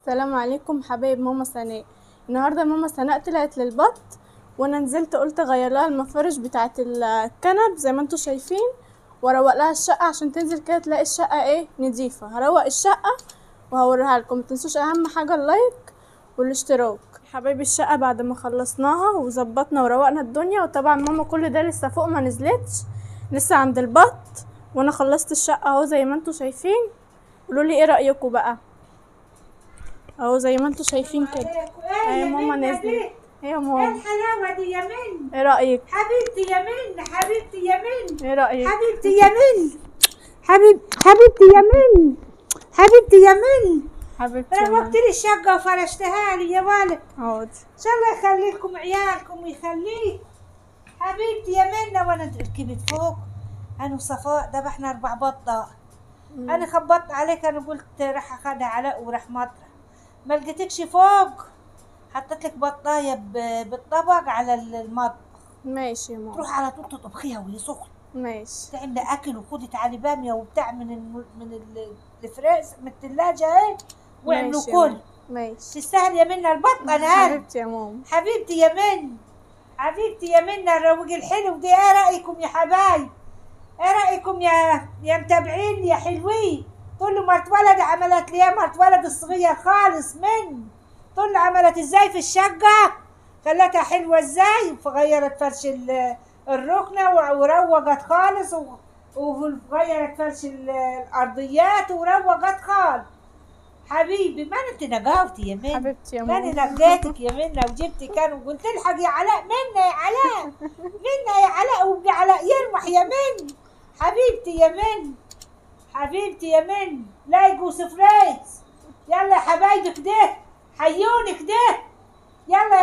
السلام عليكم حبايب ماما سناء النهارده ماما سناء طلعت للبط وانا نزلت قلت اغير لها المفارش بتاعه الكنب زي ما انتوا شايفين واروق لها الشقه عشان تنزل كده تلاقي الشقه ايه نضيفه هروق الشقه وهوريها لكم متنسوش اهم حاجه اللايك والاشتراك حبايبي الشقه بعد ما خلصناها وظبطنا وروقنا الدنيا وطبعا ماما كل ده لسه فوق ما نزلتش لسه عند البط وانا خلصت الشقه اهو زي ما انتوا شايفين قولوا لي ايه رايكم بقى اهو زي ما انتوا شايفين كده اهي ماما نزلت ايه يا ايه ماما الحلاوة دي يا من ايه رايك حبيبتي يا من حبيبتي يا من ايه رايك حبيبتي يا من حبيب حبيبتي يا من حبيبتي يا من حبيبتي يا روقت ماما لي الشقة وفرشتها لي يا ولد اهو ان شاء الله يخلي لكم عيالكم ويخليك حبيبتي يا منى وانا ركبت فوق انا وصفاء ذبحنا اربع بطة انا خبطت عليك انا قلت راح اخدها علاء وراح مطرح ما لقيتكش فوق حطيت لك بطايه ب- بالطبق على المطبخ ماشي يا ماما تروح على طول تطبخيها وهي سخنه ماشي عندنا اكل وخدي تعالي باميه وبتاع من الم... من ال- الفريز من الثلاجه اهي واعملوا ماشي يا كل ماما. ماشي تستاهل يا منى البط انا عارف حبيبتي يا ماما حبيبتي يا من حبيبتي يا منى الروج الحلو ده ايه رايكم يا حبايب ايه رايكم يا يا متابعين يا حلوين تقول له مرت ولد عملت لي إيه؟ مرت ولد الصغير خالص من تقول له عملت ازاي في الشقه خلتها حلوه ازاي فغيرت فرش ال- الركنه و- وروقت خالص و- وغيرت فرش ال- الارضيات وروقت خالص حبيبي ما انت نقاوتي يا من حبيبتي يا ماني ماما نقيتك يا منى وجبتي كان وقلت الحق يا علاء منى يا علاء منى يا علاء وابن علاء يرمح يا من حبيبتي يا من حبيبتي يا من لايقوا سفريز يلا يا حبايبي كده حيوني كده يلا